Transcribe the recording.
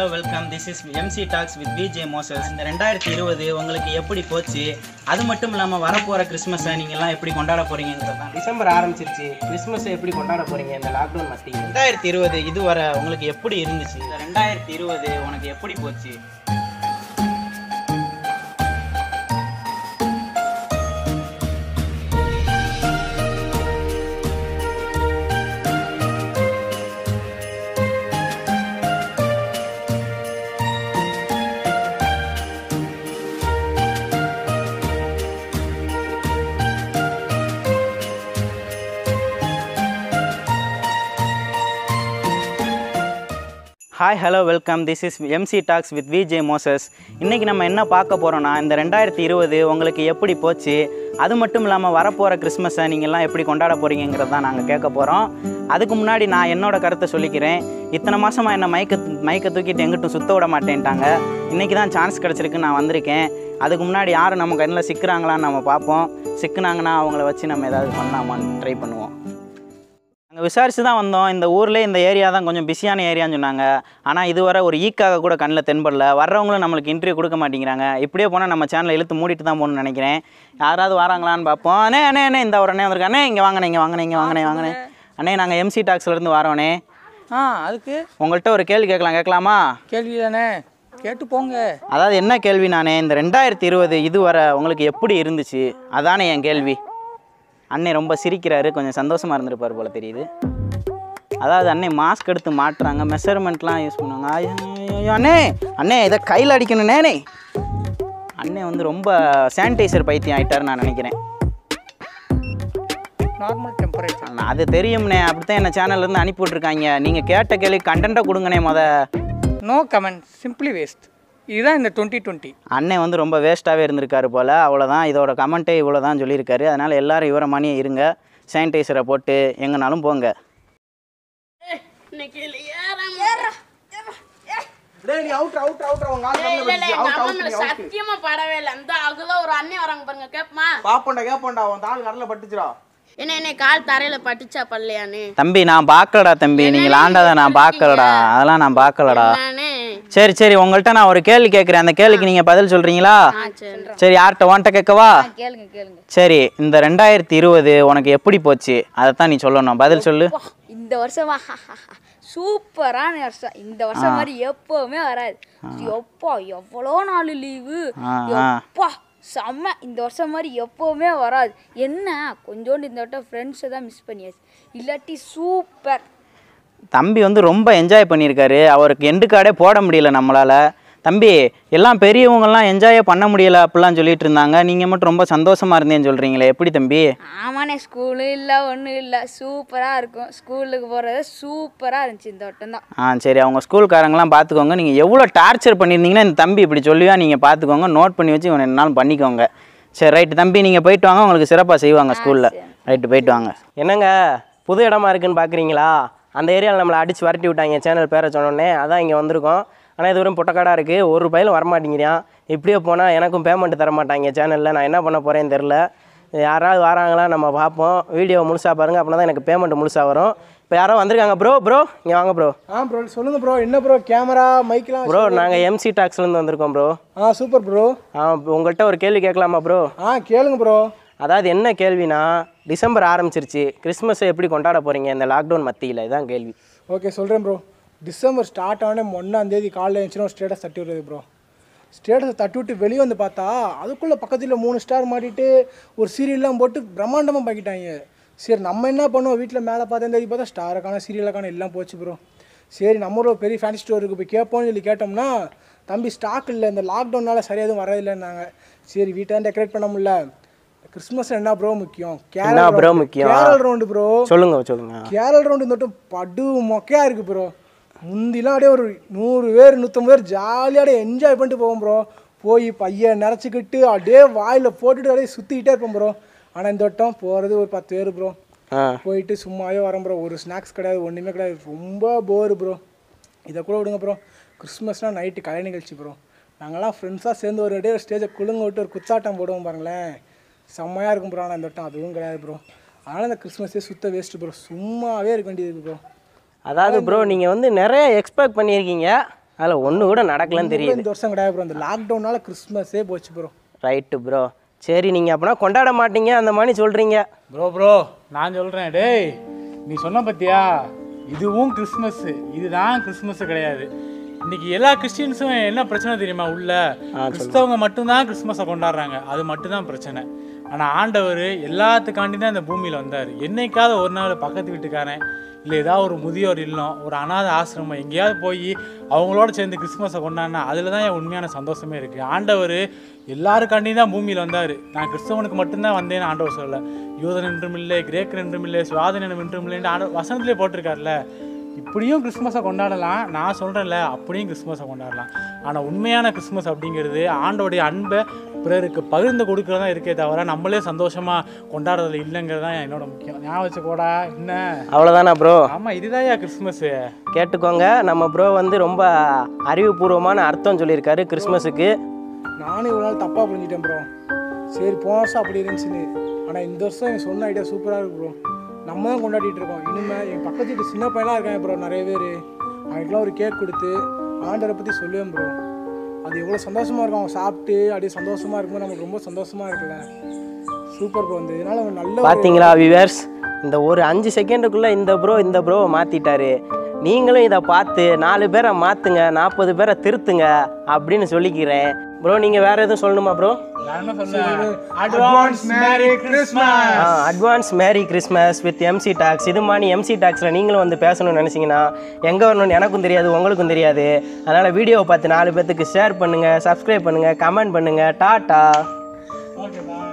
Hello welcome this is MC talks with VJ Moses இந்த ரெண்டாயிரத்தி இருபது உங்களுக்கு எப்படி போச்சு அது மட்டும் இல்லாமல் வரப்போகிற கிறிஸ்மஸை நீங்கள்லாம் எப்படி கொண்டாட போகிறீங்கிறது தான் டிசம்பர் ஆரம்பிச்சிருச்சு கிறிஸ்மஸ் எப்படி கொண்டாட போறீங்க இந்த லாக்டவுன் மத்தியில் ரெண்டாயிரத்தி இருபது இதுவரை உங்களுக்கு எப்படி இருந்துச்சு இந்த ரெண்டாயிரத்தி இருபது உனக்கு எப்படி போச்சு hi hello welcome this is MC talks with VJ Moses இன்றைக்கி நம்ம என்ன பார்க்க போகிறோன்னா இந்த ரெண்டாயிரத்தி இருபது உங்களுக்கு எப்படி போச்சு அது மட்டும் இல்லாமல் வரப்போகிற கிறிஸ்மஸை நீங்கள்லாம் எப்படி கொண்டாட போகிறீங்கிறது தான் நாங்கள் கேட்க போகிறோம் அதுக்கு முன்னாடி நான் என்னோட கருத்தை சொல்லிக்கிறேன் இத்தனை மாதமாக என்ன மயக்க மயக்க தூக்கிட்டு எங்கிட்டும் சுத்த விட மாட்டேன்ட்டாங்க இன்றைக்கி தான் சான்ஸ் கிடச்சிருக்கு நான் வந்திருக்கேன் அதுக்கு முன்னாடி யாரும் நம்ம கண்ணில் சிக்குறாங்களான்னு நம்ம பார்ப்போம் சிக்குனாங்கன்னா அவங்கள வச்சு நம்ம ஏதாவது பண்ணலாமான்னு ட்ரை பண்ணுவோம் அங்கே விசாரித்து தான் வந்தோம் இந்த ஊரில் இந்த ஏரியா தான் கொஞ்சம் பிஸியான ஏரியான்னு சொன்னாங்க ஆனால் இதுவரை ஒரு ஈக்காக கூட கண்ணில் தென்படல வர்றவங்களும் நம்மளுக்கு இன்டர்வியூ கொடுக்க மாட்டேங்கிறாங்க இப்படியே போனால் நம்ம சேனலை இழுத்து மூடிட்டு தான் போகணும்னு நினைக்கிறேன் யாராவது வராங்களான்னு பார்ப்போம் அண்ணே அண்ணே அண்ணே இந்த ஒரு அண்ணே வந்திருக்கானே இங்கே வாங்கினே இங்கே வாங்கினே இங்கே வாங்கினே வாங்கினே அண்ணே நாங்கள் எம்சி டாக்ஸ்லேருந்து வரோண்ணே ஆ அதுக்கு உங்கள்கிட்ட ஒரு கேள்வி கேட்கலாம் கேட்கலாமா கேள்வி தானே கேட்டு போங்க அதாவது என்ன கேள்வி நானே இந்த ரெண்டாயிரத்தி இருபது இதுவரை உங்களுக்கு எப்படி இருந்துச்சு அதானே என் கேள்வி அண்ணே ரொம்ப சிரிக்கிறாரு கொஞ்சம் சந்தோஷமாக இருந்திருப்பார் போல தெரியுது அதாவது அண்ணே மாஸ்க் எடுத்து மாட்டுறாங்க மெஷர்மெண்ட்லாம் யூஸ் பண்ணுவாங்க ஐயோ, ஐயோ, ஐயோ, அண்ணே அண்ணே இதை கையில் அடிக்கணுண்ணே அண்ணே வந்து ரொம்ப சானிடைசர் பைத்தியம் ஆயிட்டாரு நான் நினைக்கிறேன் நார்மல் டெம்பரேச்சர் நான் அது தெரியும்ண்ணே அப்படித்தான் என்ன சேனல்லேருந்து அனுப்பி விட்ருக்காங்க நீங்கள் கேட்ட கேள்வி கண்டென்ட்டை கொடுங்கண்ணே முத நோ கமெண்ட் சிம்பிளி வேஸ்ட் இதுதான் இந்த டுவெண்ட்டி டுவெண்ட்டி அண்ணன் வந்து ரொம்ப வேஸ்ட்டாகவே இருந்திருக்காரு போல் அவ்வளோதான் இதோட கமெண்ட்டே இவ்வளோ தான் சொல்லியிருக்காரு அதனால் எல்லாரும் இவரை மணியே இருங்க சானிடைசரை போட்டு எங்கனாலும் போங்க இன்னைக்கு ஏறாம டேய் நீ அவுட் அவுட் அவுட் அவங்க ஆள் இல்ல, இல்ல, கண்ணு எங்க அவுட் அம்மா அவுட் மேல நீ அவுட் சத்தியமா படவே இல்லை இந்த அகுல ஒரு அண்ணன் வராங்க பாருங்க கேப்பமா பாப்போண்டா கேப்போண்டா உன் தாள் கடல பட்டுச்சுடா என்ன என்ன கால் தரையில பட்டுச்சா பல்லையானு தம்பி நான் பார்க்கலடா தம்பி நீங்கள் ஆண்டாத நான் பார்க்கலடா அதெல்லாம் நான் பார்க்கலடா நானே சரி சரி உங்கள்கிட்ட நான் ஒரு கேள்வி கேட்குறேன் அந்த கேள்விக்கு நீங்கள் பதில் சொல்கிறீங்களா ஆ சரி சரி யார்கிட்ட உன்கிட்ட கேட்கவா கேளுங்க கேளுங்க சரி இந்த ரெண்டாயிரத்தி இருபது உனக்கு எப்படி போச்சு அதைத்தான் நீ சொல்லணும் பதில் சொல்லு அப்பா, இந்த வருஷமா சூப்பரான வருஷம் இந்த வருஷம் மாதிரி எப்பவுமே வராது எப்பா எவ்வளோ நாள் லீவு ஆ, ஆ. எப்பா செம்ம இந்த வருஷம் மாதிரி எப்பவுமே வராது என்ன கொஞ்சோண்டு இந்த வட்டம் ஃப்ரெண்ட்ஸை தான் மிஸ் பண்ணியாச்சு இல்லாட்டி சூப்பர் தம்பி வந்து ரொம்ப என்ஜாய் பண்ணியிருக்காரு அவருக்கு எண்டு கார்டே போட முடியல நம்மளால் தம்பி எல்லாம் பெரியவங்கெல்லாம் என்ஜாயே பண்ண முடியல அப்படிலாம் சொல்லிட்டு இருந்தாங்க நீங்கள் மட்டும் ரொம்ப சந்தோஷமாக இருந்தேன்னு சொல்கிறீங்களே எப்படி தம்பி ஆமாண்ணே ஸ்கூலும் இல்லை ஒன்றும் இல்லை சூப்பராக இருக்கும் ஸ்கூலுக்கு போகிறது சூப்பராக இருந்துச்சு இந்த வட்டம் தான் ஆ சரி அவங்க ஸ்கூல்காரங்களாம் பார்த்துக்கோங்க நீங்கள் எவ்வளோ டார்ச்சர் பண்ணியிருந்தீங்கன்னா இந்த தம்பி இப்படி சொல்லுவா நீங்கள் பார்த்துக்கோங்க நோட் பண்ணி வச்சு இவனை என்னாலும் பண்ணிக்கோங்க சரி ரைட்டு தம்பி நீங்கள் போயிட்டு வாங்க உங்களுக்கு சிறப்பாக செய்வாங்க ஸ்கூலில் ரைட்டு போயிட்டு வாங்க என்னங்க புது இடமா இருக்குன்னு பார்க்குறீங்களா அந்த ஏரியாவில் நம்மளை அடிச்சு வரட்டி விட்டாங்க சேனல் பேரை சொன்னோடனே அதான் இங்கே வந்திருக்கோம் ஆனால் இது வரும் பொட்டக்காடாக இருக்குது ஒரு ரூபாயிலும் வரமாட்டேங்கிறான் இப்படியே போனால் எனக்கும் பேமெண்ட் தர மாட்டாங்க சேனலில் நான் என்ன பண்ண போகிறேன்னு தெரில யாராவது வராங்களா நம்ம பார்ப்போம் வீடியோ முழுசாக பாருங்கள் அப்படின்னா தான் எனக்கு பேமெண்ட் முழுசாக வரும் இப்போ யாரோ வந்திருக்காங்க ப்ரோ ப்ரோ இங்கே வாங்க ப்ரோ ஆ ப்ரோ சொல்லுங்க ப்ரோ என்ன ப்ரோ கேமரா மைக்லாம் ப்ரோ நாங்கள் எம்சி டாக்ஸ்லேருந்து வந்திருக்கோம் ப்ரோ ஆ சூப்பர் ப்ரோ ஆ உங்கள்கிட்ட ஒரு கேள்வி கேட்கலாமா ப்ரோ ஆ கேளுங்க ப்ரோ அதாவது என்ன கேள்வினா டிசம்பர் ஆரம்பிச்சிருச்சு கிறிஸ்மஸை எப்படி கொண்டாட போகிறீங்க இந்த லாக்டவுன் மத்தியில் இதான் கேள்வி ஓகே சொல்கிறேன் ப்ரோ டிசம்பர் ஸ்டார்ட் ஆன ஒன்றாந்தேதி காலையில் எழுந்துச்சுன்னா ஒரு ஸ்டேட்டஸ் தட்டி விடுறது ப்ரோ ஸ்டேட்டஸை தட்டி விட்டு வெளியே வந்து பார்த்தா அதுக்குள்ளே பக்கத்தில் மூணு ஸ்டார் மாட்டிட்டு ஒரு சீரியல்லாம் போட்டு பிரம்மாண்டமாக பாக்கிட்டாங்க சரி நம்ம என்ன பண்ணுவோம் வீட்டில் மேலே பார்த்தா தேதி பார்த்தா ஸ்டாருக்கான சீரியலுக்கான எல்லாம் போச்சு ப்ரோ சரி நம்ம ஒரு பெரிய ஃபேன்சி ஸ்டோருக்கு போய் கேட்போம்னு சொல்லி கேட்டோம்னா தம்பி ஸ்டாக் இல்லை இந்த லாக்டவுனால சரியாக எதுவும் வரதில்லைன்னாங்க சரி வீட்டை டெக்கரேட் பண்ண முடியல கிறிஸ்மஸ் என்ன ப்ரோ முக்கியம் என்ன bro முக்கியம்? கேரல் ரவுண்டு ப்ரோ சொல்லுங்க சொல்லுங்க கேரள் ரவுண்டு இந்த வட்டம் படு மொக்கையாக இருக்குது ப்ரோ முந்திலாம் அப்படியே ஒரு நூறு பேர் நூற்றம்பது பேர் ஜாலியாக அப்படியே என்ஜாய் பண்ணிட்டு போவோம் ப்ரோ போய் பையன் நிறச்சிக்கிட்டு அப்படியே வாயில் போட்டுட்டு அப்படியே சுற்றிக்கிட்டே இருப்போம் ப்ரோ ஆனால் இந்த வட்டம் போகிறது ஒரு பத்து பேர் ப்ரோ ஆ போயிட்டு சும்மாவே வரோம் ப்ரோ ஒரு ஸ்நாக்ஸ் கிடையாது ஒன்றுமே கிடையாது ரொம்ப போர் ப்ரோ இதை கூட விடுங்க ப்ரோ கிறிஸ்மஸ்னால் நைட்டு கலை நிகழ்ச்சி ப்ரோ நாங்கள்லாம் ஃப்ரெண்ட்ஸாக சேர்ந்து ஒரு அப்படியே ஸ்டேஜை குலுங்க விட்டு ஒரு குச்சாட்டம் போடுவோம் பாருங்களேன் செம்மையாக இருக்கும் ப்ரோ ஆனால் இந்த வட்டம் அதுவும் கிடையாது ப்ரோ அதனால் இந்த கிறிஸ்மஸே சுத்த வேஸ்ட்டு ப்ரோ சும்மாவே இருக்க வேண்டியது ப்ரோ அதாவது ப்ரோ நீங்கள் வந்து நிறைய எக்ஸ்பெக்ட் பண்ணியிருக்கீங்க அதில் ஒன்று கூட நடக்கலன்னு தெரியுது இந்த வருஷம் கிடையாது ப்ரோ இந்த லாக்டவுனால கிறிஸ்மஸே போச்சு ப்ரோ ரைட்டு ப்ரோ சரி நீங்கள் அப்போனா கொண்டாட மாட்டீங்க அந்த மாதிரி சொல்கிறீங்க ப்ரோ ப்ரோ நான் சொல்கிறேன் டேய் நீ சொன்ன பத்தியா இதுவும் கிறிஸ்மஸ் இதுதான் கிறிஸ்மஸ் கிடையாது இன்னைக்கு எல்லா கிறிஸ்டியன்ஸும் என்ன பிரச்சனை தெரியுமா உள்ள கிறிஸ்தவங்க மட்டும்தான் கிறிஸ்மஸை கொண்டாடுறாங்க அது மட்டும்தான் பிரச்சனை ஆனால் ஆண்டவர் எல்லாத்துக்காண்டி தான் இந்த பூமியில் வந்தார் என்னைக்காவது ஒரு நாள் பக்கத்து வீட்டுக்காரன் இல்லை ஏதாவது ஒரு முதியோர் இல்லம் ஒரு அனாதை ஆசிரமம் எங்கேயாவது போய் அவங்களோட சேர்ந்து கிறிஸ்மஸை கொண்டாடினா அதில் தான் என் உண்மையான சந்தோஷமே இருக்குது ஆண்டவர் எல்லாருக்காண்டி தான் பூமியில் வந்தார் நான் கிறிஸ்தவனுக்கு மட்டும்தான் வந்தேன்னு ஆண்டவர் சொல்லலை யூதன் என்றும் இல்லை கிரேக்கர் என்றும் இல்லை சுவாதனம் என்றும் இல்லைன்னு ஆண்டவர் வசனத்திலே போட்டிருக்காருல்ல இப்படியும் கிறிஸ்மஸை கொண்டாடலாம் நான் சொல்கிறேன்ல அப்படியும் கிறிஸ்மஸை கொண்டாடலாம் ஆனால் உண்மையான கிறிஸ்மஸ் அப்படிங்கிறது ஆண்டோடைய அன்பை பிறருக்கு பகிர்ந்து கொடுக்கறதா இருக்கே தவிர நம்மளே சந்தோஷமாக கொண்டாடுறதுல இல்லைங்கிறது தான் என்னோட முக்கியம் ஞாபகம் வச்சுக்கோடா என்ன அவ்வளோதானா ப்ரோ ஆமாம் இதுதான்யா கிறிஸ்மஸ்ஸு கேட்டுக்கோங்க நம்ம ப்ரோ வந்து ரொம்ப அறிவுபூர்வமான அர்த்தம் சொல்லியிருக்காரு கிறிஸ்மஸுக்கு நானும் இவ்வளோ நாள் தப்பாக புரிஞ்சிட்டேன் ப்ரோ சரி போன வருஷம் அப்படி இருந்துச்சுன்னு ஆனால் இந்த வருஷம் என் சொன்ன ஐடியா சூப்பராக இருக்கு ப்ரோ நம்ம தான் கொண்டாடிட்டு இருக்கோம் இனிமேல் என் பக்கத்து வீட்டு சின்ன பையனாக இருக்காங்க ப்ரோ நிறைய பேர் அவங்களுக்குலாம் ஒரு கேக் கொடுத்து ஆண்டரை பற்றி சொல்லுவேன் ப்ரோ அது எவ்வளோ சந்தோஷமாக இருக்கும் அவங்க சாப்பிட்டு அப்படியே சந்தோஷமாக இருக்கும்போது நமக்கு ரொம்ப சந்தோஷமாக இருக்குல்ல சூப்பர் ப்ரோ இந்த இதனால் ஒரு நல்ல ஒரு பார்த்தீங்களா வியூவர்ஸ் இந்த ஒரு அஞ்சு செகண்டுக்குள்ளே இந்த ப்ரோ இந்த ப்ரோவை மாற்றிட்டாரு நீங்களும் இதை பார்த்து நாலு பேரை மாற்றுங்க நாற்பது பேரை திருத்துங்க அப்படின்னு சொல்லிக்கிறேன் ப்ரோ நீங்கள் வேறு எதுவும் சொல்லணுமா ப்ரோ நான் என்ன சொன்னேன் advance merry Christmas advance merry Christmas with MC talks இது மாதிரி எம்சி டாக்ஸில் நீங்களும் வந்து பேசணும்னு நினச்சிங்கன்னா எங்கே வரணும்னு எனக்கும் தெரியாது உங்களுக்கும் தெரியாது அதனால் வீடியோவை பார்த்து நாலு பேர்த்துக்கு ஷேர் பண்ணுங்கள் சப்ஸ்கிரைப் பண்ணுங்கள் கமெண்ட் பண்ணுங்கள் டாட்டா ஓகே பாய்